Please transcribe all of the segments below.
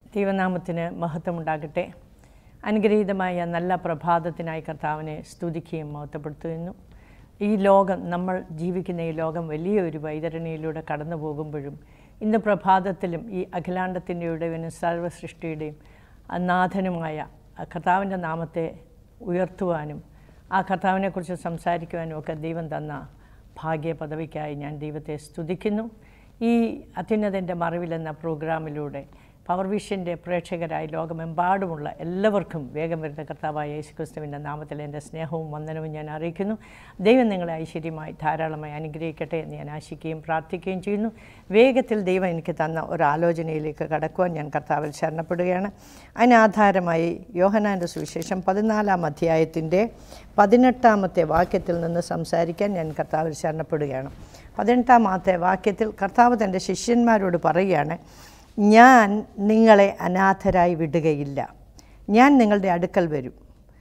ദൈവനാമത്തിന് മഹത്വമുണ്ടാകട്ടെ അനുഗ്രഹീതമായ നല്ല പ്രഭാതത്തിനായി കർത്താവിനെ സ്തുതിക്കുകയും മഹത്വപ്പെടുത്തുന്നു ഈ ലോകം നമ്മൾ ജീവിക്കുന്ന ഈ ലോകം വലിയൊരു വൈതരണിയിലൂടെ കടന്നു പോകുമ്പോഴും ഇന്ന് പ്രഭാതത്തിലും ഈ അഖിലാണ്ടത്തിൻ്റെ ഉടവനും സർവ്വസൃഷ്ടിയുടെയും നാഥനുമായ ആ കർത്താവിൻ്റെ നാമത്തെ ഉയർത്തുവാനും ആ കർത്താവിനെക്കുറിച്ച് സംസാരിക്കുവാനും ഒക്കെ ദൈവം തന്ന ഭാഗ്യ പദവിക്കായി ഞാൻ ദൈവത്തെ സ്തുതിക്കുന്നു ഈ അത്യുന്നതൻ്റെ മറിവിലെന്ന പ്രോഗ്രാമിലൂടെ പവർ വിഷൻ്റെ പ്രേക്ഷകരായി ലോകമെമ്പാടുമുള്ള എല്ലാവർക്കും വേഗം വരുന്ന കർത്താവായ യേശുക്രിസ്തുവിൻ്റെ നാമത്തിൽ എൻ്റെ സ്നേഹവും വന്ദനവും ഞാൻ അറിയിക്കുന്നു ദൈവം നിങ്ങളെ ഐശ്വര്യമായി ധാരാളമായി അനുഗ്രഹിക്കട്ടെ എന്ന് ഞാൻ ആശിക്കുകയും പ്രാർത്ഥിക്കുകയും ചെയ്യുന്നു വേഗത്തിൽ ദൈവം എനിക്ക് തന്ന ഒരു ആലോചനയിലേക്ക് കടക്കുവാൻ ഞാൻ കർത്താവിൽ ശരണപ്പെടുകയാണ് അതിനാധാരമായി യോഹനാൻ്റെ സുവിശേഷം പതിനാലാം അധ്യായത്തിൻ്റെ പതിനെട്ടാമത്തെ വാക്യത്തിൽ നിന്ന് സംസാരിക്കാൻ ഞാൻ കർത്താവിൽ ശരണപ്പെടുകയാണ് പതിനെട്ടാമത്തെ വാക്യത്തിൽ കർത്താവ് തൻ്റെ ശിഷ്യന്മാരോട് പറയുകയാണ് ഞാൻ നിങ്ങളെ അനാഥരായി വിടുകയില്ല ഞാൻ നിങ്ങളുടെ അടുക്കൽ വരും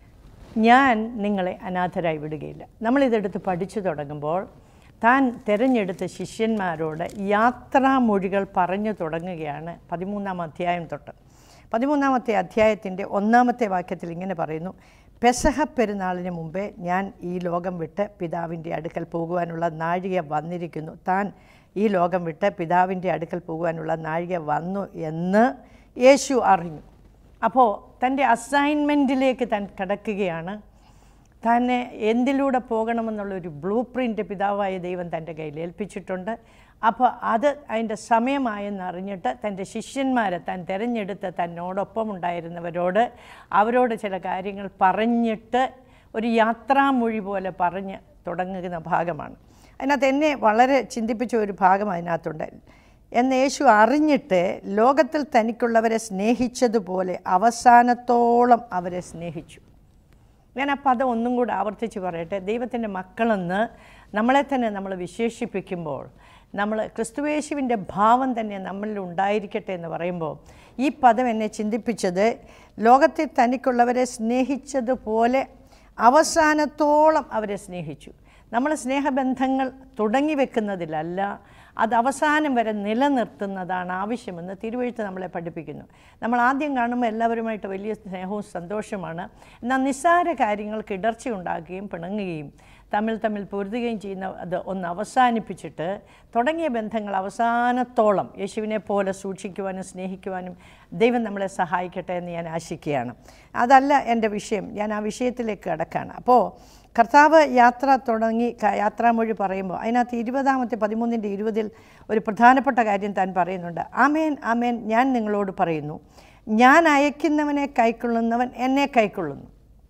ഞാൻ നിങ്ങളെ അനാഥരായി വിടുകയില്ല നമ്മളിതെടുത്ത് പഠിച്ചു തുടങ്ങുമ്പോൾ താൻ തിരഞ്ഞെടുത്ത ശിഷ്യന്മാരോട് യാത്രാമൊഴികൾ പറഞ്ഞു തുടങ്ങുകയാണ് പതിമൂന്നാം അധ്യായം തൊട്ട് പതിമൂന്നാമത്തെ അധ്യായത്തിൻ്റെ ഒന്നാമത്തെ വാക്യത്തിൽ ഇങ്ങനെ പറയുന്നു പെസഹ പെരുന്നാളിന് മുമ്പേ ഞാൻ ഈ ലോകം വിട്ട് പിതാവിൻ്റെ അടുക്കൽ പോകുവാനുള്ള നാഴിക വന്നിരിക്കുന്നു താൻ ഈ ലോകം വിട്ട് പിതാവിൻ്റെ അടുക്കൽ പോകുവാനുള്ള നാഴിക വന്നു എന്ന് യേശു അറിഞ്ഞു അപ്പോൾ തൻ്റെ അസൈൻമെൻറ്റിലേക്ക് താൻ കടക്കുകയാണ് തന്നെ എന്തിലൂടെ പോകണമെന്നുള്ളൊരു ബ്ലൂ പ്രിൻ്റ് പിതാവായ ദൈവം തൻ്റെ കയ്യിൽ ഏൽപ്പിച്ചിട്ടുണ്ട് അപ്പോൾ അത് അതിൻ്റെ സമയമായെന്ന് അറിഞ്ഞിട്ട് തൻ്റെ ശിഷ്യന്മാരെ താൻ തിരഞ്ഞെടുത്ത് തന്നോടൊപ്പം ഉണ്ടായിരുന്നവരോട് അവരോട് ചില കാര്യങ്ങൾ പറഞ്ഞിട്ട് ഒരു യാത്രാമൊഴി പോലെ പറഞ്ഞ് തുടങ്ങുന്ന ഭാഗമാണ് അതിനകത്ത് എന്നെ വളരെ ചിന്തിപ്പിച്ച ഒരു ഭാഗം അതിനകത്തുണ്ട് എന്ന് യേശു അറിഞ്ഞിട്ട് ലോകത്തിൽ തനിക്കുള്ളവരെ സ്നേഹിച്ചതുപോലെ അവസാനത്തോളം അവരെ സ്നേഹിച്ചു ഞാൻ ആ പദം ഒന്നും കൂടെ ആവർത്തിച്ച് പറയട്ടെ ദൈവത്തിൻ്റെ മക്കളെന്ന് നമ്മളെ തന്നെ നമ്മൾ വിശേഷിപ്പിക്കുമ്പോൾ നമ്മൾ ക്രിസ്തുവേശുവിൻ്റെ ഭാവം തന്നെ നമ്മളിൽ ഉണ്ടായിരിക്കട്ടെ എന്ന് പറയുമ്പോൾ ഈ പദം എന്നെ ചിന്തിപ്പിച്ചത് ലോകത്തെ തനിക്കുള്ളവരെ സ്നേഹിച്ചതുപോലെ അവസാനത്തോളം അവരെ സ്നേഹിച്ചു നമ്മൾ സ്നേഹബന്ധങ്ങൾ തുടങ്ങി വെക്കുന്നതിലല്ല അത് അവസാനം വരെ നിലനിർത്തുന്നതാണ് ആവശ്യമെന്ന് തിരുവഴുത്ത് നമ്മളെ പഠിപ്പിക്കുന്നു നമ്മൾ ആദ്യം കാണുമ്പോൾ എല്ലാവരുമായിട്ട് വലിയ സ്നേഹവും സന്തോഷമാണ് എന്നാൽ നിസ്സാര കാര്യങ്ങൾക്ക് ഇടർച്ച ഉണ്ടാക്കുകയും പിണങ്ങുകയും തമ്മിൽ തമ്മിൽ പൊരുതുകയും ചെയ്യുന്ന അത് ഒന്ന് അവസാനിപ്പിച്ചിട്ട് തുടങ്ങിയ ബന്ധങ്ങൾ അവസാനത്തോളം യേശുവിനെ പോലെ സൂക്ഷിക്കുവാനും സ്നേഹിക്കുവാനും ദൈവം നമ്മളെ സഹായിക്കട്ടെ എന്ന് ഞാൻ ആശിക്കുകയാണ് അതല്ല എൻ്റെ വിഷയം ഞാൻ ആ വിഷയത്തിലേക്ക് കിടക്കുകയാണ് അപ്പോൾ കർത്താവ് യാത്ര തുടങ്ങി യാത്രാമൊഴി പറയുമ്പോൾ അതിനകത്ത് ഇരുപതാമത്തെ പതിമൂന്നിൻ്റെ ഇരുപതിൽ ഒരു പ്രധാനപ്പെട്ട കാര്യം താൻ പറയുന്നുണ്ട് ആമേൻ ആമേൻ ഞാൻ നിങ്ങളോട് പറയുന്നു ഞാൻ അയക്കുന്നവനെ കൈക്കൊള്ളുന്നവൻ എന്നെ കൈക്കൊള്ളുന്നു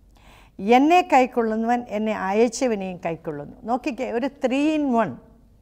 എന്നെ കൈക്കൊള്ളുന്നവൻ എന്നെ അയച്ചവനെയും കൈക്കൊള്ളുന്നു നോക്കിക്കേ ഒരു ത്രീ ഇൻ വൺ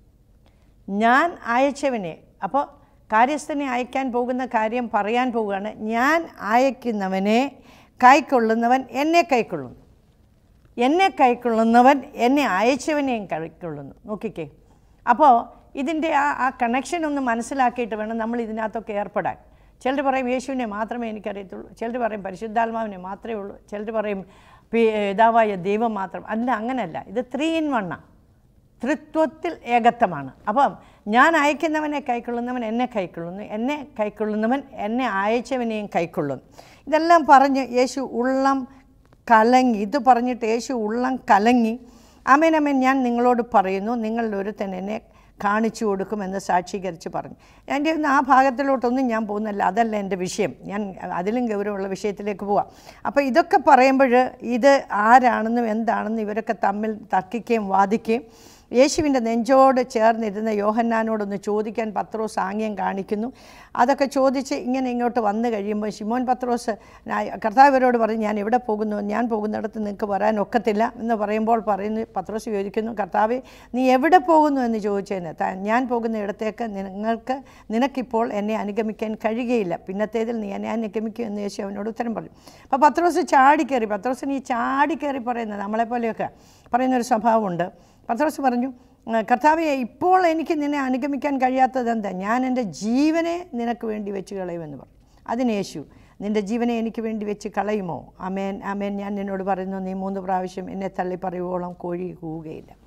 ഞാൻ അയച്ചവനെ അപ്പോൾ കാര്യസ്ഥനെ അയക്കാൻ പോകുന്ന കാര്യം പറയാൻ പോവുകയാണ് ഞാൻ അയക്കുന്നവനെ കൈക്കൊള്ളുന്നവൻ എന്നെ കൈക്കൊള്ളുന്നു എന്നെ കൈക്കൊള്ളുന്നവൻ എന്നെ അയച്ചവനെയും കൈക്കൊള്ളുന്നു നോക്കിക്കേ അപ്പോൾ ഇതിൻ്റെ ആ ആ കണക്ഷൻ ഒന്ന് മനസ്സിലാക്കിയിട്ട് വേണം നമ്മൾ ഇതിനകത്തൊക്കെ ഏർപ്പെടാൻ ചിലർ പറയും യേശുവിനെ മാത്രമേ എനിക്കറിയത്തുള്ളൂ ചിലർ പറയും പരിശുദ്ധാത്മാവിനെ മാത്രമേ ഉള്ളൂ ചിലർ പറയും പിതാവായ ദൈവം മാത്രം അല്ല അങ്ങനെയല്ല ഇത് ത്രീ ഇൻ വണ്ണാണ് ത്രിത്വത്തിൽ ഏകത്വമാണ് അപ്പം ഞാൻ അയക്കുന്നവനെ കൈക്കൊള്ളുന്നവൻ എന്നെ കൈക്കൊള്ളുന്നു എന്നെ കൈക്കൊള്ളുന്നവൻ എന്നെ അയച്ചവനെയും കൈക്കൊള്ളുന്നു ഇതെല്ലാം പറഞ്ഞ് യേശു ഉള്ളം കലങ്ങി ഇത് പറഞ്ഞിട്ട് യേശു ഉള്ളം കലങ്ങി അമേൻ അമേൻ ഞാൻ നിങ്ങളോട് പറയുന്നു നിങ്ങളിൽ ഒരുത്തൻ എന്നെ കാണിച്ചു കൊടുക്കുമെന്ന് സാക്ഷീകരിച്ച് പറഞ്ഞു എൻ്റെ ഒന്ന് ആ ഭാഗത്തിലോട്ടൊന്നും ഞാൻ പോകുന്നില്ല അതല്ല എൻ്റെ വിഷയം ഞാൻ അതിലും ഗൗരവമുള്ള വിഷയത്തിലേക്ക് പോവാം അപ്പോൾ ഇതൊക്കെ പറയുമ്പോൾ ഇത് ആരാണെന്നും എന്താണെന്നും ഇവരൊക്കെ തമ്മിൽ തർക്കിക്കുകയും വാദിക്കുകയും യേശുവിൻ്റെ നെഞ്ചോട് ചേർന്നിരുന്ന യോഹന്നാനോടൊന്ന് ചോദിക്കാൻ പത്രോസ് ആംഗ്യം കാണിക്കുന്നു അതൊക്കെ ചോദിച്ച് ഇങ്ങനെ ഇങ്ങോട്ട് വന്നു കഴിയുമ്പോൾ ഷിമോൻ പത്രോസ് കർത്താവരോട് പറഞ്ഞു ഞാൻ എവിടെ പോകുന്നു ഞാൻ പോകുന്നിടത്ത് നിങ്ങൾക്ക് വരാൻ ഒക്കത്തില്ല എന്ന് പറയുമ്പോൾ പറയുന്നു പത്രോസ് ചോദിക്കുന്നു കർത്താവെ നീ എവിടെ പോകുന്നു എന്ന് ചോദിച്ചതിന് ഞാൻ പോകുന്ന ഇടത്തേക്ക് നിങ്ങൾക്ക് നിനക്കിപ്പോൾ എന്നെ അനുഗമിക്കാൻ കഴിയുകയില്ല പിന്നത്തേതിൽ നീ എന്നെ അനുഗമിക്കും എന്ന് യേശു അവനോട് ഉത്തരം പറഞ്ഞു അപ്പോൾ പത്രോസ് ചാടിക്കയറി പത്രോസിന് ഈ ചാടിക്കയറി പറയുന്നത് നമ്മളെപ്പോലെയൊക്കെ പറയുന്നൊരു സ്വഭാവമുണ്ട് പത്രോസ് പറഞ്ഞു കർത്താവെ ഇപ്പോൾ എനിക്ക് നിന്നെ അനുഗമിക്കാൻ കഴിയാത്തത് എന്താ ഞാൻ എൻ്റെ ജീവനെ നിനക്ക് വേണ്ടി വെച്ച് കളയുമെന്ന് പറഞ്ഞു അതിന് യേശു നിൻ്റെ ജീവനെ എനിക്ക് വേണ്ടി വെച്ച് കളയുമോ അമേൻ അമേൻ ഞാൻ നിന്നോട് പറയുന്നു നീ മൂന്ന് പ്രാവശ്യം എന്നെ തള്ളി പറയുവോളം കോഴി കൂവുകയില്ല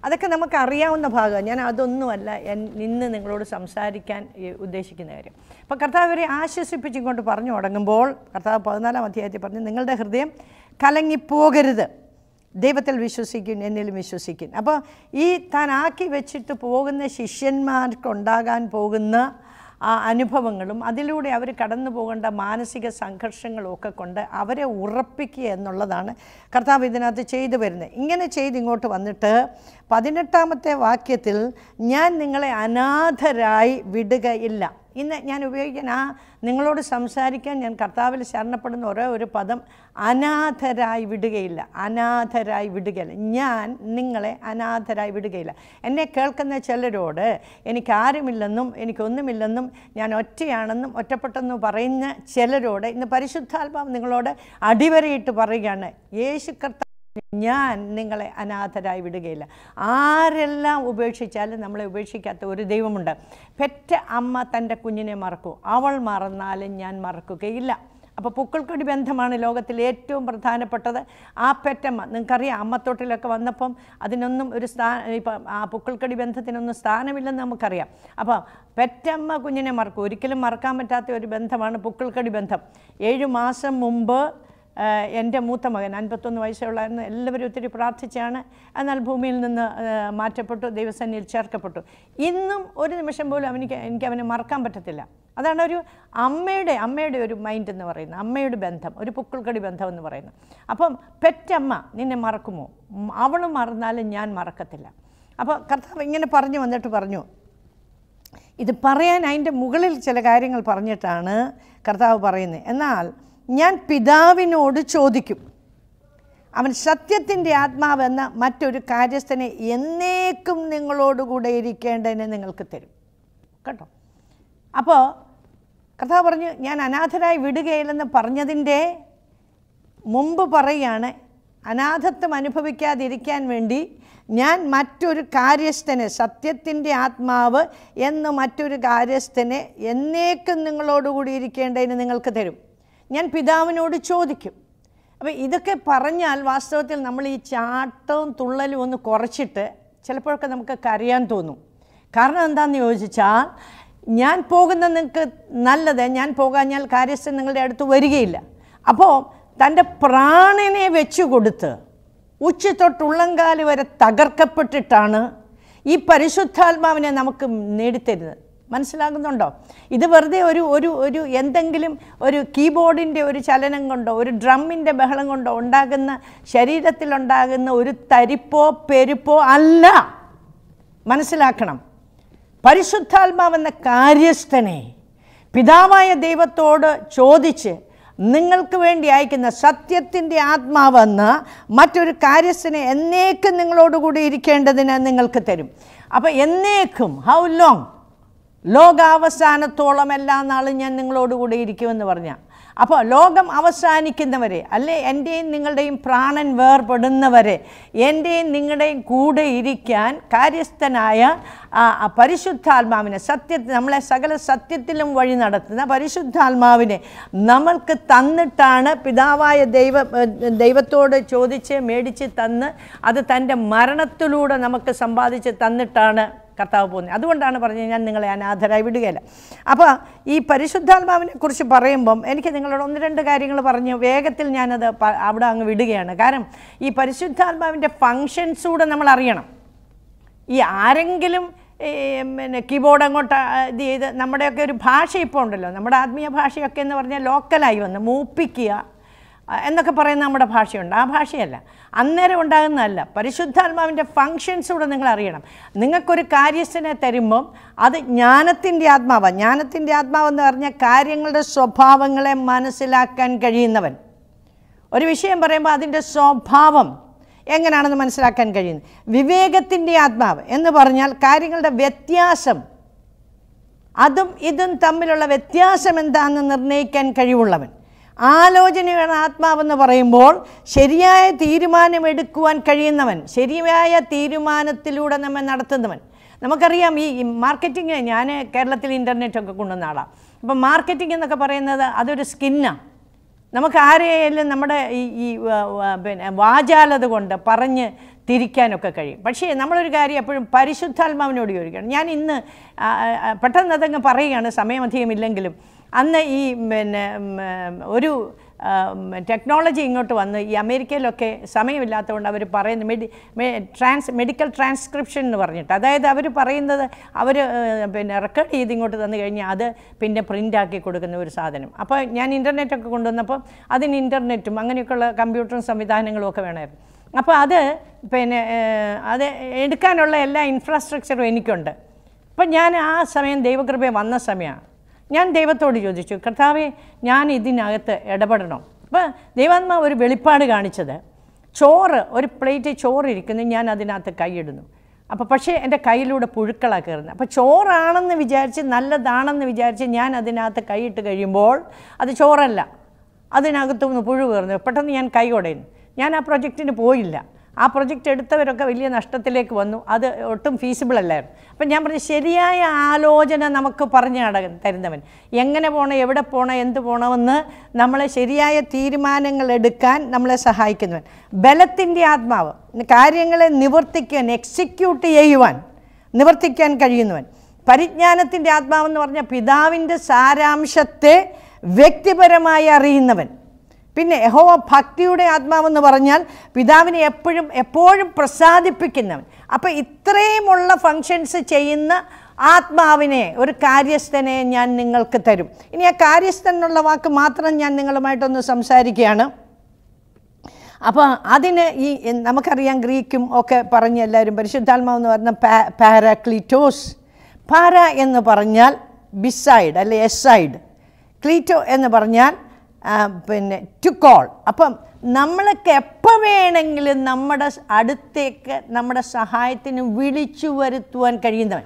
അതൊക്കെ നമുക്ക് അറിയാവുന്ന ഭാഗമാണ് ഞാൻ അതൊന്നുമല്ല എൻ- ഇന്ന് നിങ്ങളോട് സംസാരിക്കാൻ ഈ ഉദ്ദേശിക്കുന്ന കാര്യം അപ്പോൾ കർത്താവ് ഇവരെ ആശ്വസിപ്പിച്ചുകൊണ്ട് പറഞ്ഞു തുടങ്ങുമ്പോൾ കർത്താവ് പതിനാലാം അധ്യായത്തിൽ പറഞ്ഞു നിങ്ങളുടെ ഹൃദയം കലങ്ങിപ്പോകരുത് ദൈവത്തിൽ വിശ്വസിക്കും എന്നിലും വിശ്വസിക്കും അപ്പോൾ ഈ താൻ ആക്കി വെച്ചിട്ട് പോകുന്ന ശിഷ്യന്മാർക്കുണ്ടാകാൻ പോകുന്ന ആ അനുഭവങ്ങളും അതിലൂടെ അവർ കടന്നു പോകേണ്ട മാനസിക സംഘർഷങ്ങളും ഒക്കെ കൊണ്ട് അവരെ ഉറപ്പിക്കുക എന്നുള്ളതാണ് കർത്താവ് ഇതിനകത്ത് ചെയ്തു വരുന്നത് ഇങ്ങനെ ചെയ്ത് ഇങ്ങോട്ട് വന്നിട്ട് പതിനെട്ടാമത്തെ വാക്യത്തിൽ ഞാൻ നിങ്ങളെ അനാഥരായി വിടുകയില്ല ഇന്ന് ഞാൻ ഉപയോഗിക്കാൻ ആ നിങ്ങളോട് സംസാരിക്കാൻ ഞാൻ കർത്താവിൽ ശരണപ്പെടുന്ന ഒരേ ഒരു പദം അനാഥരായി വിടുകയില്ല അനാഥരായി വിടുകയില്ല ഞാൻ നിങ്ങളെ അനാഥരായി വിടുകയില്ല എന്നെ കേൾക്കുന്ന ചിലരോട് എനിക്കാരുമില്ലെന്നും എനിക്കൊന്നുമില്ലെന്നും ഞാൻ ഒറ്റയാണെന്നും ഒറ്റപ്പെട്ടെന്നും പറയുന്ന ചിലരോട് ഇന്ന് പരിശുദ്ധാത്മാവ് നിങ്ങളോട് അടിവരയിട്ട് പറയുകയാണ് യേശു കർത്താവ് ഞാൻ നിങ്ങളെ അനാഥരായി വിടുകയില്ല ആരെല്ലാം ഉപേക്ഷിച്ചാലും നമ്മളെ ഉപേക്ഷിക്കാത്ത ഒരു ദൈവമുണ്ട് പെറ്റ അമ്മ തൻ്റെ കുഞ്ഞിനെ മറക്കൂ അവൾ മറന്നാലും ഞാൻ മറക്കുകയില്ല അപ്പോൾ പുക്കിൾക്കൊടി ബന്ധമാണ് ലോകത്തിൽ ഏറ്റവും പ്രധാനപ്പെട്ടത് ആ പെറ്റമ്മ നിങ്ങൾക്കറിയാം അമ്മത്തൊട്ടിലൊക്കെ വന്നപ്പം അതിനൊന്നും ഒരു സ്ഥാ ഇപ്പം ആ പുക്കിൾക്കടി ബന്ധത്തിനൊന്നും സ്ഥാനമില്ലെന്ന് നമുക്കറിയാം അപ്പോൾ പെറ്റമ്മ കുഞ്ഞിനെ മറക്കും ഒരിക്കലും മറക്കാൻ പറ്റാത്ത ഒരു ബന്ധമാണ് പുക്കിൾക്കടി ബന്ധം ഏഴു മാസം മുമ്പ് ആഹ് എൻ്റെ മൂത്ത മകൻ അൻപത്തൊന്ന് വയസ്സുള്ളായിരുന്നു എല്ലാവരും ഒത്തിരി പ്രാർത്ഥിച്ചാണ് എന്നാൽ ഭൂമിയിൽ നിന്ന് ആഹ് മാറ്റപ്പെട്ടു ദൈവസന്നിധിയിൽ ചേർക്കപ്പെട്ടു ഇന്നും ഒരു നിമിഷം പോലും അവനിക്ക് എനിക്ക് അവനെ മറക്കാൻ പറ്റത്തില്ല അതാണ് ഒരു അമ്മയുടെ അമ്മയുടെ ഒരു മൈൻഡ് എന്ന് പറയുന്നത് അമ്മയുടെ ബന്ധം ഒരു പുക്കിൾക്കടി ബന്ധം എന്ന് പറയുന്നത് അപ്പം പെറ്റമ്മ നിന്നെ മറക്കുമോ ഉം, അവൾ മറന്നാലും ഞാൻ മറക്കത്തില്ല അപ്പോൾ കർത്താവ് ഇങ്ങനെ പറഞ്ഞു വന്നിട്ട് പറഞ്ഞു ഇത് പറയാൻ അതിൻ്റെ മുകളിൽ ചില കാര്യങ്ങൾ പറഞ്ഞിട്ടാണ് കർത്താവ് പറയുന്നത് എന്നാൽ ഞാൻ പിതാവിനോട് ചോദിക്കും അവൻ സത്യത്തിൻ്റെ ആത്മാവെന്ന മറ്റൊരു കാര്യസ്ഥനെ എന്നേക്കും നിങ്ങളോടുകൂടെ ഇരിക്കേണ്ടതിനെ നിങ്ങൾക്ക് തരും കേട്ടോ അപ്പോൾ കർത്താവ് പറഞ്ഞു ഞാൻ അനാഥരായി വിടുകയില്ലെന്ന് പറഞ്ഞതിൻ്റെ മുമ്പ് പറയുകയാണ് അനാഥത്വം അനുഭവിക്കാതിരിക്കാൻ വേണ്ടി ഞാൻ മറ്റൊരു കാര്യസ്ഥനെ സത്യത്തിൻ്റെ ആത്മാവ് എന്ന് മറ്റൊരു കാര്യസ്ഥനെ എന്നേക്കും നിങ്ങളോടുകൂടി ഇരിക്കേണ്ടതിന് നിങ്ങൾക്ക് തരും ഞാൻ പിതാവിനോട് ചോദിക്കും അപ്പോൾ ഇതൊക്കെ പറഞ്ഞാൽ വാസ്തവത്തിൽ നമ്മൾ ഈ ചാട്ടവും തുള്ളലും ഒന്ന് കുറച്ചിട്ട് ചിലപ്പോഴൊക്കെ നമുക്ക് കരയാൻ തോന്നും കാരണം എന്താണെന്ന് ചോദിച്ചാൽ ഞാൻ പോകുന്ന നിങ്ങൾക്ക് നല്ലത് ഞാൻ പോകാഞ്ഞാൽ കാര്യസ്ഥൻ നിങ്ങളുടെ അടുത്ത് വരികയില്ല അപ്പോൾ തൻ്റെ പ്രാണനെ വെച്ചു കൊടുത്ത് ഉച്ച തൊട്ട് ഉള്ളങ്കാല് വരെ തകർക്കപ്പെട്ടിട്ടാണ് ഈ പരിശുദ്ധാത്മാവിനെ നമുക്ക് നേടിത്തരുന്നത് മനസ്സിലാകുന്നുണ്ടോ ഇത് വെറുതെ ഒരു ഒരു ഒരു എന്തെങ്കിലും ഒരു കീബോർഡിൻ്റെ ഒരു ചലനം കൊണ്ടോ ഒരു ഡ്രമ്മിൻ്റെ ബഹളം കൊണ്ടോ ഉണ്ടാകുന്ന ശരീരത്തിലുണ്ടാകുന്ന ഒരു തരിപ്പോ പെരുപ്പോ അല്ല മനസ്സിലാക്കണം പരിശുദ്ധാത്മാവെന്ന കാര്യസ്ഥനെ പിതാവായ ദൈവത്തോട് ചോദിച്ച് നിങ്ങൾക്ക് വേണ്ടി അയക്കുന്ന സത്യത്തിൻ്റെ ആത്മാവെന്ന മറ്റൊരു കാര്യസ്ഥനെ എന്നേക്കും നിങ്ങളോടുകൂടി ഇരിക്കേണ്ടതിന് നിങ്ങൾക്ക് തരും അപ്പോൾ എന്നേക്കും ഹൗ ലോങ് ലോകാവസാനത്തോളം എല്ലാ നാളും ഞാൻ നിങ്ങളോടുകൂടി ഇരിക്കുമെന്ന് പറഞ്ഞ അപ്പോൾ ലോകം അവസാനിക്കുന്നവരെ അല്ലേ എൻ്റെയും നിങ്ങളുടെയും പ്രാണൻ വേർപെടുന്നവരെ എൻ്റെയും നിങ്ങളുടെയും കൂടെ ഇരിക്കാൻ കാര്യസ്ഥനായ ആ ആ പരിശുദ്ധാത്മാവിനെ സത്യത്തിൽ നമ്മളെ സകല സത്യത്തിലും വഴി നടത്തുന്ന പരിശുദ്ധാത്മാവിനെ നമ്മൾക്ക് തന്നിട്ടാണ് പിതാവായ ദൈവ ഏഹ് ദൈവത്തോട് ചോദിച്ച് മേടിച്ച് തന്ന് അത് തൻ്റെ മരണത്തിലൂടെ നമുക്ക് സമ്പാദിച്ച് തന്നിട്ടാണ് കർത്താവ് പോകുന്നത് അതുകൊണ്ടാണ് പറഞ്ഞത് ഞാൻ നിങ്ങളെ അനാഥരായി വിടുകയില്ല അപ്പോൾ ഈ പരിശുദ്ധാത്മാവിനെ കുറിച്ച് പറയുമ്പം എനിക്ക് നിങ്ങളോട് ഒന്ന് രണ്ട് കാര്യങ്ങൾ പറഞ്ഞ് വേഗത്തിൽ ഞാനത് പ- അവിടെ അങ്ങ് വിടുകയാണ് കാരണം ഈ പരിശുദ്ധാത്മാവിൻ്റെ ഫങ്ഷൻസ് കൂടെ നമ്മൾ അറിയണം ഈ ആരെങ്കിലും ഈ പിന്നെ കീബോർഡ് അങ്ങോട്ട് ആ, ഇത് ചെയ്ത് നമ്മുടെയൊക്കെ ഒരു ഭാഷ ഇപ്പോൾ ഉണ്ടല്ലോ നമ്മുടെ ആത്മീയ ഭാഷയൊക്കെ എന്ന് പറഞ്ഞാൽ ലോക്കലായി വന്ന് മൂപ്പിക്കുക ആ, എന്നൊക്കെ പറയുന്ന നമ്മുടെ ഭാഷയുണ്ട് ആ ഭാഷയല്ല അന്നേരം ഉണ്ടാകുന്നതല്ല പരിശുദ്ധാത്മാവിൻ്റെ ഫങ്ഷൻസ് കൂടെ നിങ്ങൾ അറിയണം നിങ്ങൾക്കൊരു കാര്യസ്ഥനെ തരുമ്പം അത് ജ്ഞാനത്തിൻ്റെ ആത്മാവാണ് ജ്ഞാനത്തിൻ്റെ ആത്മാവെന്ന് പറഞ്ഞാൽ കാര്യങ്ങളുടെ സ്വഭാവങ്ങളെ മനസ്സിലാക്കാൻ കഴിയുന്നവൻ ഒരു വിഷയം പറയുമ്പോൾ അതിൻ്റെ സ്വഭാവം എങ്ങനെയാണെന്ന് മനസ്സിലാക്കാൻ കഴിയുന്നു വിവേകത്തിൻ്റെ ആത്മാവ് എന്ന് പറഞ്ഞാൽ കാര്യങ്ങളുടെ വ്യത്യാസം അതും ഇതും തമ്മിലുള്ള വ്യത്യാസം എന്താണെന്ന് നിർണ്ണയിക്കാൻ കഴിവുള്ളവൻ ആലോചനയുടെ ആത്മാവെന്ന് പറയുമ്പോൾ ശരിയായ തീരുമാനമെടുക്കുവാൻ കഴിയുന്നവൻ ശരിയായ തീരുമാനത്തിലൂടെ നമ്മെ നടത്തുന്നവൻ നമുക്കറിയാം ഈ ഈ മാർക്കറ്റിംഗ് ഞാൻ കേരളത്തിൽ ഇൻ്റർനെറ്റൊക്കെ കൊണ്ടുവന്ന ആളാണ് അപ്പം മാർക്കറ്റിംഗ് എന്നൊക്കെ പറയുന്നത് അതൊരു സ്കിന്നാണ് നമുക്ക് ആരെയും നമ്മുടെ ഈ ഈ വ- വ- പിന്നെ വാചാലത കൊണ്ട് പറഞ്ഞ് തിരിക്കാനൊക്കെ കഴിയും പക്ഷേ നമ്മളൊരു കാര്യം എപ്പോഴും പരിശുദ്ധാത്മാവിനോട് ചോദിക്കണം ഞാൻ ഇന്ന് ആ, ആ, പെട്ടെന്ന് അതങ്ങ് പറയുകയാണ് സമയമധികമില്ലെങ്കിലും അന്ന് ഈ പിന്നെ ഉം, ഒരു ടെക്നോളജി ഇങ്ങോട്ട് വന്ന് ഈ അമേരിക്കയിലൊക്കെ സമയമില്ലാത്തതുകൊണ്ട് അവർ പറയുന്നത് മെഡി ട്രാൻസ് മെഡിക്കൽ ട്രാൻസ്ക്രിപ്ഷൻ എന്ന് പറഞ്ഞിട്ട് അതായത് അവർ പറയുന്നത് അവർ പിന്നെ റെക്കോർഡ് ചെയ്ത് ഇങ്ങോട്ട് തന്നു കഴിഞ്ഞാൽ അത് പിന്നെ പ്രിൻ്റ് ആക്കി കൊടുക്കുന്ന ഒരു സാധനം അപ്പോൾ ഞാൻ ഇൻ്റർനെറ്റൊക്കെ കൊണ്ടുവന്നപ്പോൾ അതിന് ഇൻ്റർനെറ്റും അങ്ങനെയൊക്കെയുള്ള കമ്പ്യൂട്ടറും സംവിധാനങ്ങളും ഒക്കെ വേണമായിരുന്നു അപ്പോൾ അത് പിന്നെ ഏഹ്, അത് എടുക്കാനുള്ള എല്ലാ ഇൻഫ്രാസ്ട്രക്ചറും എനിക്കുണ്ട് അപ്പം ഞാൻ ആ സമയം ദൈവകൃപ വന്ന സമയമാണ് ഞാൻ ദൈവത്തോട് ചോദിച്ചു കർത്താവെ ഞാൻ ഇതിനകത്ത് ഇടപെടണം അപ്പോൾ ദൈവാത്മാവ് ഒരു വെളിപ്പാട് കാണിച്ചത് ചോറ് ഒരു പ്ലേറ്റ് ചോറ് ഇരിക്കുന്നു ഞാൻ അതിനകത്ത് കൈയിടുന്നു അപ്പോൾ പക്ഷേ എൻ്റെ കയ്യിലൂടെ പുഴുക്കളാണ് കയറുന്നത് അപ്പോൾ ചോറാണെന്ന് വിചാരിച്ച് നല്ലതാണെന്ന് വിചാരിച്ച് ഞാൻ അതിനകത്ത് കൈയിട്ട് കഴിയുമ്പോൾ അത് ചോറല്ല അതിനകത്തുനിന്ന് പുഴു കയറുന്നു പെട്ടെന്ന് ഞാൻ കൈ ഉടയുന്നു ഞാൻ ആ പ്രൊജക്റ്റിന് പോയില്ല ആ പ്രൊജക്റ്റ് എടുത്തവരൊക്കെ വലിയ നഷ്ടത്തിലേക്ക് വന്നു അത് ഒട്ടും ഫീസിബിൾ അല്ലായിരുന്നു അപ്പം ഞാൻ പറഞ്ഞു ശരിയായ ആലോചന നമുക്ക് പറഞ്ഞു നട തരുന്നവൻ എങ്ങനെ പോകണം എവിടെ പോകണം എന്ത് പോകണമെന്ന് നമ്മളെ ശരിയായ തീരുമാനങ്ങൾ എടുക്കാൻ നമ്മളെ സഹായിക്കുന്നവൻ ബലത്തിൻ്റെ ആത്മാവ് കാര്യങ്ങളെ നിവർത്തിക്കുവാൻ എക്സിക്യൂട്ട് ചെയ്യുവാൻ നിവർത്തിക്കാൻ കഴിയുന്നവൻ പരിജ്ഞാനത്തിൻ്റെ ആത്മാവെന്ന് പറഞ്ഞാൽ പിതാവിൻ്റെ സാരാംശത്തെ വ്യക്തിപരമായി അറിയുന്നവൻ പിന്നെ യഹോവ ഭക്തിയുടെ ആത്മാവെന്ന് പറഞ്ഞാൽ പിതാവിനെ എപ്പോഴും എപ്പോഴും പ്രസാദിപ്പിക്കുന്നവൻ അപ്പോൾ ഇത്രയുമുള്ള ഫങ്ഷൻസ് ചെയ്യുന്ന ആത്മാവിനെ ഒരു കാര്യസ്ഥനെ ഞാൻ നിങ്ങൾക്ക് തരും ഇനി ആ കാര്യസ്ഥൻ എന്നുള്ള വാക്ക് മാത്രം ഞാൻ നിങ്ങളുമായിട്ടൊന്ന് സംസാരിക്കുകയാണ് അപ്പോൾ അതിന് ഈ നമുക്കറിയാം ഗ്രീക്കും ഒക്കെ പറഞ്ഞ് എല്ലാവരും പരിശുദ്ധാത്മാവെന്ന് പറഞ്ഞ പാ പാരാക്ലീറ്റോസ് പാര എന്ന് പറഞ്ഞാൽ ബിസൈഡ് അല്ലെ എസൈഡ് ക്ലീറ്റോ എന്ന് പറഞ്ഞാൽ ആ, പിന്നെ ടു കോൾ അപ്പം നമ്മളൊക്കെ എപ്പോൾ വേണമെങ്കിലും നമ്മുടെ അടുത്തേക്ക് നമ്മുടെ സഹായത്തിന് വിളിച്ചു വരുത്തുവാൻ കഴിയുന്നവൻ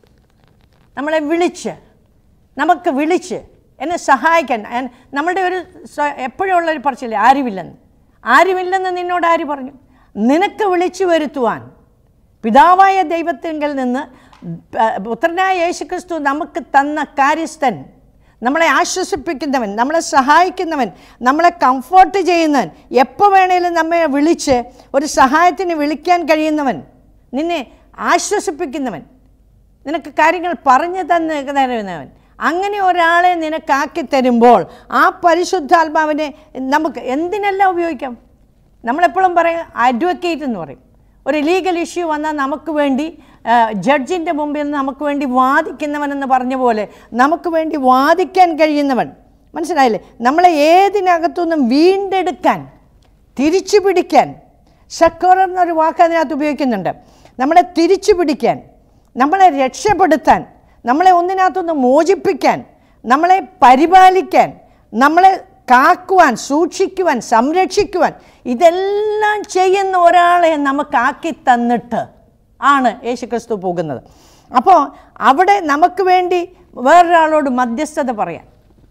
നമ്മളെ വിളിച്ച് നമുക്ക് വിളിച്ച് എന്നെ സഹായിക്കാൻ ഞാൻ- നമ്മുടെ ഒരു സ്വ- എപ്പോഴും ഉള്ളൊരു പറച്ചില്ലേ ആരുമില്ലെന്ന് ആരുമില്ലെന്ന് നിന്നോട് ആര് പറഞ്ഞു നിനക്ക് വിളിച്ചു വരുത്തുവാൻ പിതാവായ ദൈവത്തിങ്കിൽ നിന്ന് പ- പുത്രനായ യേശുക്രിസ്തു നമുക്ക് തന്ന കാര്യസ്ഥൻ നമ്മളെ ആശ്വസിപ്പിക്കുന്നവൻ നമ്മളെ സഹായിക്കുന്നവൻ നമ്മളെ കംഫോർട്ട് ചെയ്യുന്നവൻ എപ്പോൾ വേണേലും നമ്മെ വിളിച്ച് ഒരു സഹായത്തിന് വിളിക്കാൻ കഴിയുന്നവൻ നിന്നെ ആശ്വസിപ്പിക്കുന്നവൻ നിനക്ക് കാര്യങ്ങൾ പറഞ്ഞു തന്ന് തരുന്നവൻ അങ്ങനെ ഒരാളെ നിനക്കാക്കി തരുമ്പോൾ ആ പരിശുദ്ധാത്മാവിനെ നമുക്ക് എന്തിനെല്ലാം ഉപയോഗിക്കാം നമ്മളെപ്പോഴും പറയും അഡ്വക്കേറ്റ് എന്ന് പറയും ഒരു ലീഗൽ ഇഷ്യൂ വന്നാൽ നമുക്ക് വേണ്ടി ജഡ്ജിൻ്റെ മുമ്പിൽ നിന്ന് നമുക്ക് വേണ്ടി വാദിക്കുന്നവനെന്ന് പറഞ്ഞ പോലെ നമുക്ക് വേണ്ടി വാദിക്കാൻ കഴിയുന്നവൻ മനസ്സിലായില്ലേ നമ്മളെ ഏതിനകത്തുനിന്നും വീണ്ടെടുക്കാൻ തിരിച്ചു പിടിക്കാൻ ഷക്കോർ എന്നൊരു വാക്ക് അതിനകത്ത് ഉപയോഗിക്കുന്നുണ്ട് നമ്മളെ തിരിച്ചു പിടിക്കാൻ നമ്മളെ രക്ഷപ്പെടുത്താൻ നമ്മളെ ഒന്നിനകത്തുനിന്ന് മോചിപ്പിക്കാൻ നമ്മളെ പരിപാലിക്കാൻ നമ്മളെ കാക്കുവാൻ സൂക്ഷിക്കുവാൻ സംരക്ഷിക്കുവാൻ ഇതെല്ലാം ചെയ്യുന്ന ഒരാളെ നമുക്കാക്കി തന്നിട്ട് ആണ് യേശുക്രിസ്തു പോകുന്നത് അപ്പോൾ അവിടെ നമുക്ക് വേണ്ടി വേറൊരാളോട് മധ്യസ്ഥത പറയാൻ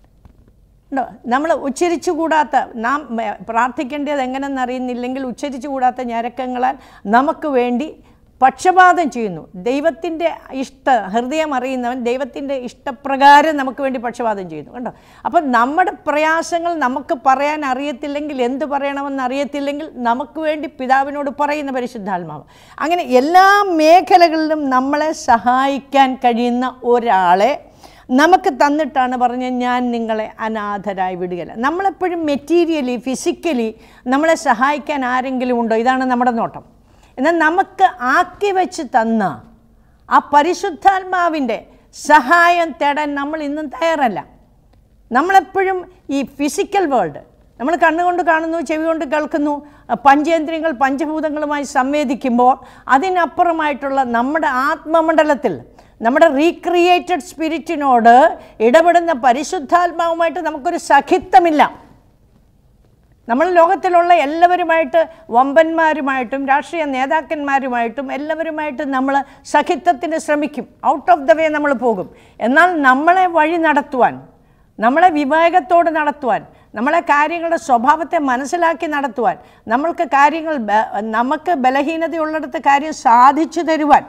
ഉണ്ടോ നമ്മൾ ഉച്ചരിച്ചുകൂടാത്ത നാം മ- പ്രാർത്ഥിക്കേണ്ടത് എങ്ങനെയെന്ന് അറിയുന്നില്ലെങ്കിൽ ഉച്ചരിച്ചുകൂടാത്ത ഞരക്കങ്ങളാൽ നമുക്ക് വേണ്ടി പക്ഷപാതം ചെയ്യുന്നു ദൈവത്തിൻ്റെ ഇഷ്ട ഹൃദയം അറിയുന്നവൻ ദൈവത്തിൻ്റെ ഇഷ്ടപ്രകാരം നമുക്ക് വേണ്ടി പക്ഷപാതം ചെയ്യുന്നു കണ്ടോ അപ്പം നമ്മുടെ പ്രയാസങ്ങൾ നമുക്ക് പറയാൻ അറിയത്തില്ലെങ്കിൽ എന്ത് പറയണമെന്ന് അറിയത്തില്ലെങ്കിൽ നമുക്ക് വേണ്ടി പിതാവിനോട് പറയുന്ന പരിശുദ്ധാത്മാവ് അങ്ങനെ എല്ലാ മേഖലകളിലും നമ്മളെ സഹായിക്കാൻ കഴിയുന്ന ഒരാളെ നമുക്ക് തന്നിട്ടാണ് പറഞ്ഞ ഞാൻ നിങ്ങളെ അനാഥരായി വിടുകയില്ല നമ്മളെപ്പോഴും മെറ്റീരിയലി ഫിസിക്കലി നമ്മളെ സഹായിക്കാൻ ആരെങ്കിലും ഉണ്ടോ ഇതാണ് നമ്മുടെ നോട്ടം എന്നാൽ നമുക്ക് ആക്കി വെച്ച് തന്ന ആ പരിശുദ്ധാത്മാവിൻ്റെ സഹായം തേടാൻ നമ്മൾ ഇന്നും തയ്യാറല്ല നമ്മളെപ്പോഴും ഈ ഫിസിക്കൽ വേൾഡ് നമ്മൾ കണ്ണുകൊണ്ട് കാണുന്നു ചെവി കൊണ്ട് കേൾക്കുന്നു പഞ്ചേന്ദ്രിയങ്ങൾ പഞ്ചഭൂതങ്ങളുമായി സംവേദിക്കുമ്പോൾ അതിനപ്പുറമായിട്ടുള്ള നമ്മുടെ ആത്മമണ്ഡലത്തിൽ നമ്മുടെ റീക്രിയേറ്റഡ് സ്പിരിറ്റിനോട് ഇടപെടുന്ന പരിശുദ്ധാത്മാവുമായിട്ട് നമുക്കൊരു സഖിത്വമില്ല നമ്മൾ ലോകത്തിലുള്ള എല്ലാവരുമായിട്ട് വമ്പന്മാരുമായിട്ടും രാഷ്ട്രീയ നേതാക്കന്മാരുമായിട്ടും എല്ലാവരുമായിട്ട് നമ്മൾ സഖിത്വത്തിന് ശ്രമിക്കും ഔട്ട് ഓഫ് ദ വേ നമ്മൾ പോകും എന്നാൽ നമ്മളെ വഴി നടത്തുവാൻ നമ്മളെ വിവേകത്തോട് നടത്തുവാൻ നമ്മളെ കാര്യങ്ങളുടെ സ്വഭാവത്തെ മനസ്സിലാക്കി നടത്തുവാൻ നമ്മൾക്ക് കാര്യങ്ങൾ ബ- നമുക്ക് ബലഹീനതയുള്ളിടത്ത് കാര്യം സാധിച്ചു തരുവാൻ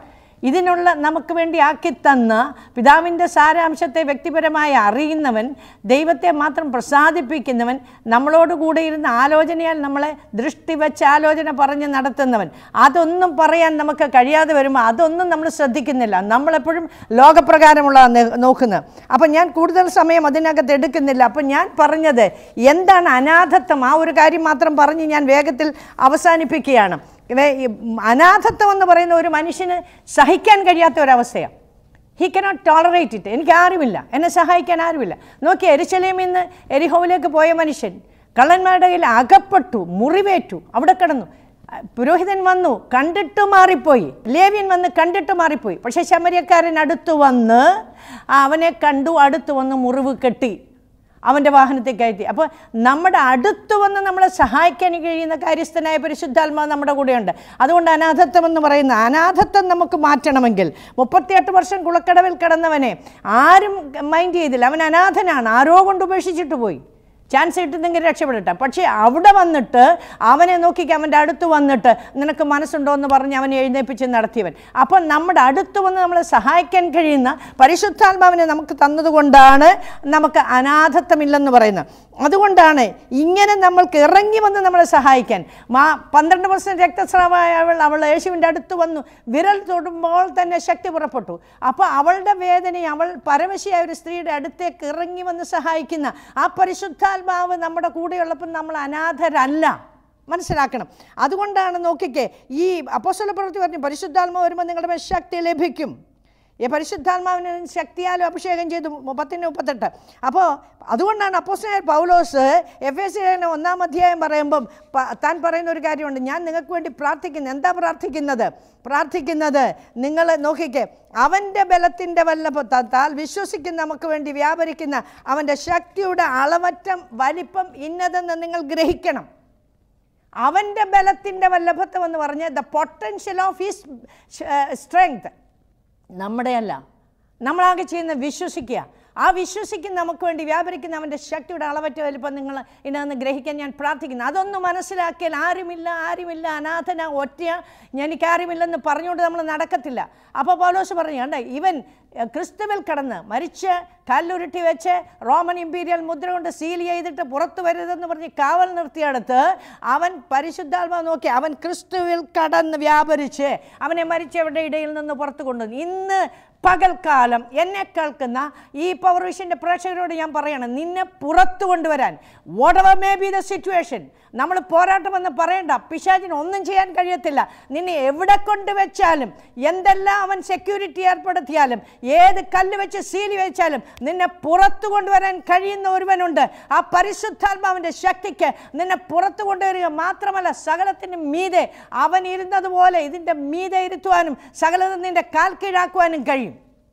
ഇതിനുള്ള നമുക്ക് വേണ്ടി ആക്കിത്തന്ന പിതാവിൻ്റെ സാരാംശത്തെ വ്യക്തിപരമായി അറിയുന്നവൻ ദൈവത്തെ മാത്രം പ്രസാദിപ്പിക്കുന്നവൻ നമ്മളോട് കൂടെ ഇരുന്ന് ആലോചനയാൽ നമ്മളെ ദൃഷ്ടി വെച്ച് ആലോചന പറഞ്ഞ് നടത്തുന്നവൻ അതൊന്നും പറയാൻ നമുക്ക് കഴിയാതെ വരുമ്പോൾ അതൊന്നും നമ്മൾ ശ്രദ്ധിക്കുന്നില്ല നമ്മളെപ്പോഴും ലോകപ്രകാരമുള്ള നോക്കുന്നത് അപ്പം ഞാൻ കൂടുതൽ സമയം അതിനകത്ത് എടുക്കുന്നില്ല അപ്പം ഞാൻ പറഞ്ഞത് എന്താണ് അനാഥത്വം ആ ഒരു കാര്യം മാത്രം പറഞ്ഞ് ഞാൻ വേഗത്തിൽ അവസാനിപ്പിക്കുകയാണ് ഇവ- ഈ അനാഥത്വം എന്ന് പറയുന്ന ഒരു മനുഷ്യന് സഹിക്കാൻ കഴിയാത്ത ഒരവസ്ഥയാണ് ഹി കനോട്ട് ടോളറേറ്റ് ഇറ്റ് എനിക്ക് ആരുമില്ല എന്നെ സഹായിക്കാൻ ആരുമില്ല നോക്കി എരിശലേമിൽ നിന്ന് എരിഹോവിലേക്ക് പോയ മനുഷ്യൻ കള്ളന്മാരുടെ കയ്യിൽ അകപ്പെട്ടു മുറിവേറ്റു അവിടെ കിടന്നു അഹ് പുരോഹിതൻ വന്നു കണ്ടിട്ട് മാറിപ്പോയി ലേവ്യൻ വന്ന് കണ്ടിട്ട് മാറിപ്പോയി പക്ഷേ ശമര്യക്കാരൻ അടുത്ത് വന്ന് അവനെ കണ്ടു അടുത്ത് വന്ന് മുറിവ് കെട്ടി അവൻ്റെ വാഹനത്തിൽ കയറ്റി അപ്പോൾ നമ്മുടെ അടുത്ത് വന്ന് നമ്മളെ സഹായിക്കാൻ കഴിയുന്ന കാര്യസ്ഥനായ പരിശുദ്ധാത്മാവ് നമ്മുടെ കൂടെയുണ്ട് അതുകൊണ്ട് അനാഥത്വം എന്ന് പറയുന്ന അനാഥത്വം നമുക്ക് മാറ്റണമെങ്കിൽ മുപ്പത്തിയെട്ട് വർഷം കുളക്കടവിൽ കിടന്നവനെ ആരും മൈൻഡ് ചെയ്തില്ല അവൻ അനാഥനാണ് ആരോ കൊണ്ട് ഉപേക്ഷിച്ചിട്ട് പോയി ചാൻസ് കിട്ടുന്നെങ്കിൽ രക്ഷപ്പെടട്ടെ പക്ഷേ അവിടെ വന്നിട്ട് അവനെ നോക്കിക്ക് അവൻ്റെ അടുത്ത് വന്നിട്ട് നിനക്ക് മനസ്സുണ്ടോ എന്ന് പറഞ്ഞ് അവനെ എഴുന്നേപ്പിച്ച് നടത്തിയവൻ അപ്പോൾ നമ്മുടെ അടുത്ത് വന്ന് നമ്മളെ സഹായിക്കാൻ കഴിയുന്ന പരിശുദ്ധാത്മാവിനെ നമുക്ക് തന്നതുകൊണ്ടാണ് നമുക്ക് അനാഥത്വമില്ലെന്ന് പറയുന്നത് അതുകൊണ്ടാണ് ഇങ്ങനെ നമ്മൾക്ക് ഇറങ്ങി വന്ന് നമ്മളെ സഹായിക്കാൻ മാ പന്ത്രണ്ട് പെർസെൻറ്റ് രക്തസ്രാവമായ അവൾ അവൾ യേശുവിൻ്റെ അടുത്ത് വന്നു വിരൽ തൊടുമ്പോൾ തന്നെ ശക്തി പുറപ്പെട്ടു അപ്പോൾ അവളുടെ വേദനയെ അവൾ പരമശിയായ ഒരു സ്ത്രീയുടെ അടുത്തേക്ക് ഇറങ്ങി വന്ന് സഹായിക്കുന്ന ആ പരിശുദ്ധാത്മാവ് നമ്മുടെ കൂടെയുള്ളപ്പോൾ നമ്മൾ അനാഥരല്ല മനസ്സിലാക്കണം അതുകൊണ്ടാണ് നോക്കിക്കേ ഈ അപ്പോസ്തല പ്രവൃത്തി പറഞ്ഞു പരിശുദ്ധാത്മാവ് വരുമ്പോൾ നിങ്ങളുടെ മേൽ ശക്തി ലഭിക്കും ഈ പരിശുദ്ധാത്മാവിന് ശക്തിയാലും അഭിഷേകം ചെയ്തു മുപ്പത്തിന് മുപ്പത്തെട്ട് അപ്പോൾ അതുകൊണ്ടാണ് അപ്പോസ്തലനായ പൗലോസ് എഫ് എസ് സി ഒന്നാം അധ്യായം പറയുമ്പം പ- താൻ പറയുന്ന ഒരു കാര്യമുണ്ട് ഞാൻ നിങ്ങൾക്ക് വേണ്ടി പ്രാർത്ഥിക്കുന്നത് എന്താ പ്രാർത്ഥിക്കുന്നത് പ്രാർത്ഥിക്കുന്നത് നിങ്ങൾ നോക്കിക്കേ അവൻ്റെ ബലത്തിൻ്റെ വല്ലഭത്താൽ വിശ്വസിക്കുന്ന നമുക്ക് വേണ്ടി വ്യാപരിക്കുന്ന അവൻ്റെ ശക്തിയുടെ അളവറ്റം വലിപ്പം ഇന്നതെന്ന് നിങ്ങൾ ഗ്രഹിക്കണം അവൻ്റെ ബലത്തിൻ്റെ വല്ലഭത്വം എന്ന് പറഞ്ഞ് the potential of his strength നമ്മുടെയല്ല നമ്മളാകെ ചെയ്യുന്ന വിശ്വസിക്കുക ആ വിശ്വസിക്കുന്ന നമുക്ക് വേണ്ടി വ്യാപരിക്കുന്ന അവൻ്റെ ശക്തിയുടെ അളവറ്റ വലിപ്പം നിങ്ങൾ ഇതിനകത്ത് ഗ്രഹിക്കാൻ ഞാൻ പ്രാർത്ഥിക്കുന്നു അതൊന്ന് മനസ്സിലാക്കിയാൽ ആരുമില്ല ആരുമില്ല അനാഥന ഒറ്റ എനിക്ക് ആരുമില്ലെന്ന് പറഞ്ഞുകൊണ്ട് നമ്മൾ നടക്കത്തില്ല അപ്പോൾ പൗലോസ് പറഞ്ഞു കണ്ട ഇവൻ എഹ്, ക്രിസ്തുവിൽ കടന്ന് മരിച്ച് കല്ലുരുട്ടി വെച്ച് റോമൻ ഇമ്പീരിയൽ മുദ്ര കൊണ്ട് സീൽ ചെയ്തിട്ട് പുറത്തു വരരുതെന്ന് പറഞ്ഞ് കാവൽ നിർത്തിയടുത്ത് അവൻ പരിശുദ്ധാത്മാവ് നോക്കി അവൻ ക്രിസ്തുവിൽ കടന്ന് വ്യാപരിച്ച് അവനെ മരിച്ചവരുടെ ഇടയിൽ നിന്ന് പുറത്തു കൊണ്ടുവന്നു ഇന്ന് പകൽക്കാലം എന്നെ കേൾക്കുന്ന ഈ പവർ വിഷൻ്റെ പ്രേക്ഷകരോട് ഞാൻ പറയണം നിന്നെ പുറത്തു കൊണ്ടുവരാൻ whatever may be the situation നമ്മൾ പോരാട്ടമെന്ന് പറയണ്ട പിശാചിന് ഒന്നും ചെയ്യാൻ കഴിയത്തില്ല നിന്നെ എവിടെ കൊണ്ട് വെച്ചാലും എന്തെല്ലാം അവൻ സെക്യൂരിറ്റി ഏർപ്പെടുത്തിയാലും ഏത് കല്ല് വെച്ച് സീലി വെച്ചാലും നിന്നെ പുറത്തു കൊണ്ടുവരാൻ കഴിയുന്ന ഒരുവനുണ്ട് ആ പരിശുദ്ധാത്മാവിൻ്റെ ശക്തിക്ക് നിന്നെ പുറത്തു കൊണ്ടുവരിക മാത്രമല്ല സകലത്തിനും മീതെ അവൻ ഇരുന്നതുപോലെ ഇതിൻ്റെ മീതെ ഇരുത്തുവാനും സകലതും നിന്റെ കാൽ കീഴാക്കുവാനും കഴിയും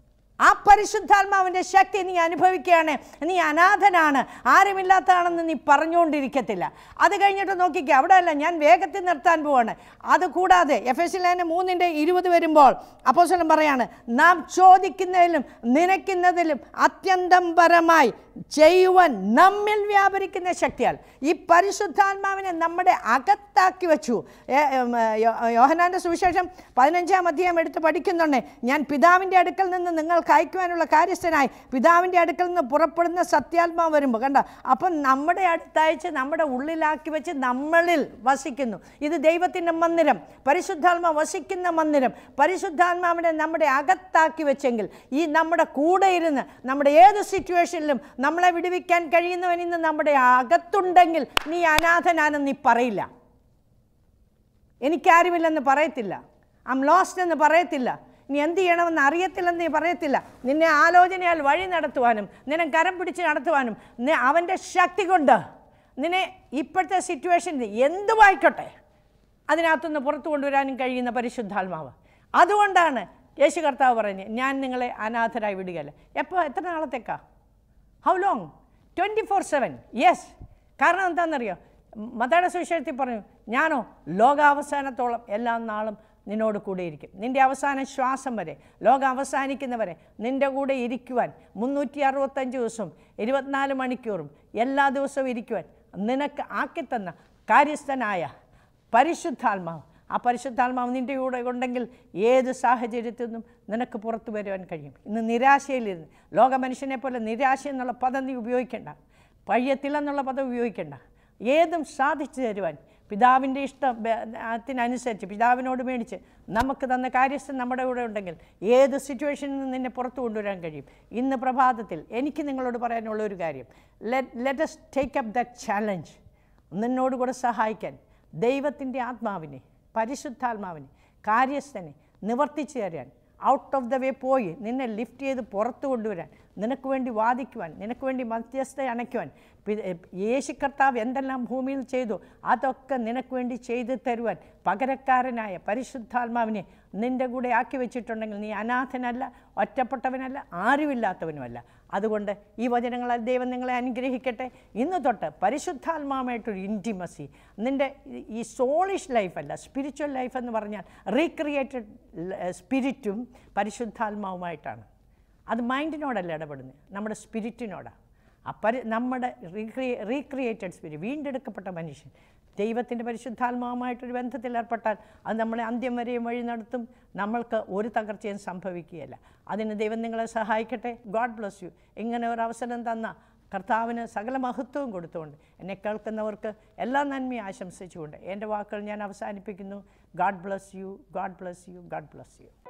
ആ പരിശുദ്ധാത്മാവിൻ്റെ ശക്തി നീ അനുഭവിക്കുകയാണ് നീ അനാഥനാണ് ആരുമില്ലാത്തതാണെന്ന് നീ പറഞ്ഞുകൊണ്ടിരിക്കത്തില്ല അത് കഴിഞ്ഞിട്ട് നോക്കിക്കുക അവിടെ അല്ല ഞാൻ വേഗത്തിൽ നിർത്താൻ പോവാണ് അത് കൂടാതെ എഫ് എസ് ലേന മൂന്നിൻ്റെ ഇരുപത് വരുമ്പോൾ അപ്പോസ്തലൻ പറയാണ് നാം ചോദിക്കുന്നതിലും നനയ്ക്കുന്നതിലും അത്യന്തം പരമായി ചെയ്യുവാൻ നമ്മിൽ വ്യാപരിക്കുന്ന ശക്തിയാൽ ഈ പരിശുദ്ധാത്മാവിനെ നമ്മുടെ അകത്താക്കി വെച്ചു ഏ- ഉം, യോ- യോഹന്നാൻ്റെ സുവിശേഷം പതിനഞ്ചാം അധ്യായം എടുത്ത് പഠിക്കുന്നുണ്ട് ഞാൻ പിതാവിൻ്റെ അടുക്കൽ നിന്ന് നിങ്ങൾക്ക് അയക്കുവാനുള്ള കാര്യസ്ഥനായി പിതാവിൻ്റെ അടുക്കൽ നിന്ന് പുറപ്പെടുന്ന സത്യാത്മാവ് വരുമ്പോൾ കണ്ട അപ്പം നമ്മുടെ അടുത്തയച്ച് നമ്മുടെ ഉള്ളിലാക്കി വെച്ച് നമ്മളിൽ വസിക്കുന്നു ഇത് ദൈവത്തിൻ്റെ മന്ദിരം പരിശുദ്ധാത്മ വസിക്കുന്ന മന്ദിരം പരിശുദ്ധാത്മാവിനെ നമ്മുടെ അകത്താക്കി വെച്ചെങ്കിൽ ഈ നമ്മുടെ കൂടെ ഇരുന്ന് നമ്മുടെ ഏത് സിറ്റുവേഷനിലും നമ്മളെ വിടുവിക്കാൻ കഴിയുന്നവൻ ഇന്ന് നമ്മുടെ അകത്തുണ്ടെങ്കിൽ നീ അനാഥനാണെന്ന് നീ പറയില്ല എനിക്കാരുമില്ലെന്ന് പറയത്തില്ല ഐ എം ലോസ്റ്റ് എന്ന് പറയത്തില്ല നീ എന്ത് ചെയ്യണമെന്ന് അറിയത്തില്ലെന്ന് നീ പറയത്തില്ല നിന്നെ ആലോചനയാൽ വഴി നടത്തുവാനും നിന്നെ കരം പിടിച്ച് നടത്തുവാനും നി- അവൻ്റെ ശക്തി കൊണ്ട് നിന്നെ ഇപ്പോഴത്തെ സിറ്റുവേഷനിൽ എന്തുമായിക്കോട്ടെ അതിനകത്തുനിന്ന് പുറത്തു കൊണ്ടുവരാനും കഴിയുന്ന പരിശുദ്ധാത്മാവ് അതുകൊണ്ടാണ് യേശു കർത്താവ് പറഞ്ഞ് ഞാൻ നിങ്ങളെ അനാഥരായി വിടുകയല്ല എപ്പോൾ എത്ര നാളത്തേക്കാ how long twenty four seven yes കാരണം എന്താണെന്നറിയോ മതയുടെ സുവിശേഷത്തിൽ പറഞ്ഞു ഞാനോ ലോകാവസാനത്തോളം എല്ലാ നാളും നിന്നോട് കൂടെ ഇരിക്കും നിൻ്റെ അവസാന ശ്വാസം വരെ ലോകം അവസാനിക്കുന്നവരെ നിൻ്റെ കൂടെ ഇരിക്കുവാൻ മുന്നൂറ്റി അറുപത്തഞ്ച് ദിവസവും ഇരുപത്തിനാല് മണിക്കൂറും എല്ലാ ദിവസവും ഇരിക്കുവാൻ നിനക്ക് ആക്കിത്തന്ന കാര്യസ്ഥനായ പരിശുദ്ധാത്മാവ് ആ പരിശുദ്ധാത്മാവ് നിൻ്റെ കൂടെ ഉണ്ടെങ്കിൽ ഏത് സാഹചര്യത്തിൽ നിന്നും നിനക്ക് പുറത്തു വരുവാൻ കഴിയും ഇന്ന് നിരാശയിലിരുന്ന് ലോക മനുഷ്യനെ പോലെ നിരാശ എന്നുള്ള പദം നീ ഉപയോഗിക്കേണ്ട പയ്യത്തില്ലെന്നുള്ള പദം ഉപയോഗിക്കേണ്ട ഏതും സാധിച്ചു തരുവാൻ പിതാവിൻ്റെ ഇഷ്ടത്തിനനുസരിച്ച് പിതാവിനോട് മേടിച്ച് നമുക്ക് തന്ന കാര്യസ്ഥൻ നമ്മുടെ കൂടെ ഉണ്ടെങ്കിൽ ഏത് സിറ്റുവേഷനിൽ നിന്ന് നിന്നെ പുറത്തു കൊണ്ടുവരാൻ കഴിയും ഇന്ന് പ്രഭാതത്തിൽ എനിക്ക് നിങ്ങളോട് പറയാനുള്ള ഒരു കാര്യം let us take up the challenge നിന്നോട് കൂടെ സഹായിക്കാൻ ദൈവത്തിൻ്റെ ആത്മാവിനെ പരിശുദ്ധാത്മാവിനെ കാര്യസ്ഥനെ നിവർത്തിച്ചു തരാൻ ഔട്ട് ഓഫ് ദ വേ പോയി നിന്നെ ലിഫ്റ്റ് ചെയ്ത് പുറത്തു കൊണ്ടുവരാൻ നിനക്ക് വേണ്ടി വാദിക്കുവാൻ നിനക്ക് വേണ്ടി മധ്യസ്ഥ അണയ്ക്കുവാൻ പി- യേശു കർത്താവ് എന്തെല്ലാം ഭൂമിയിൽ ചെയ്തു അതൊക്കെ നിനക്ക് വേണ്ടി ചെയ്തു തരുവാൻ പകരക്കാരനായ പരിശുദ്ധാത്മാവിനെ നിൻ്റെ കൂടെ ആക്കി വെച്ചിട്ടുണ്ടെങ്കിൽ നീ അനാഥനല്ല ഒറ്റപ്പെട്ടവനല്ല ആരുമില്ലാത്തവനുമല്ല അതുകൊണ്ട് ഈ വചനങ്ങളാൽ ദൈവം നിങ്ങളെ അനുഗ്രഹിക്കട്ടെ ഇന്ന് തൊട്ട് പരിശുദ്ധാത്മാവുമായിട്ടൊരു ഇൻറ്റിമസി നിൻ്റെ ഈ- ഈ സോളിഷ് ലൈഫല്ല സ്പിരിച്വൽ ലൈഫ് എന്ന് പറഞ്ഞാൽ റീക്രിയേറ്റഡ് സ്പിരിറ്റും പരിശുദ്ധാത്മാവുമായിട്ടാണ് അത് മൈൻഡിനോടല്ല ഇടപെടുന്നത് നമ്മുടെ സ്പിരിറ്റിനോടാണ് ആ പരി നമ്മുടെ റീക്രിയേ റീക്രിയേറ്റഡ് സ്പിരിറ്റ് വീണ്ടെടുക്കപ്പെട്ട മനുഷ്യൻ ദൈവത്തിൻ്റെ പരിശുദ്ധാത്മാവുമായിട്ടൊരു ബന്ധത്തിൽ ഏർപ്പെട്ടാൽ അത് നമ്മളെ അന്ത്യം വരെയും വഴി നടത്തും നമ്മൾക്ക് ഒരു തകർച്ചയും സംഭവിക്കുകയില്ല അതിന് ദൈവം നിങ്ങളെ സഹായിക്കട്ടെ ഗോഡ് ബ്ലസ് യു ഇങ്ങനെ ഒരു അവസരം തന്ന കർത്താവിന് സകല മഹത്വവും കൊടുത്തുകൊണ്ട് എന്നെ കേൾക്കുന്നവർക്ക് എല്ലാ നന്മയും ആശംസിച്ചുകൊണ്ട് എൻ്റെ വാക്കുകൾ ഞാൻ അവസാനിപ്പിക്കുന്നു God bless you God bless you God bless U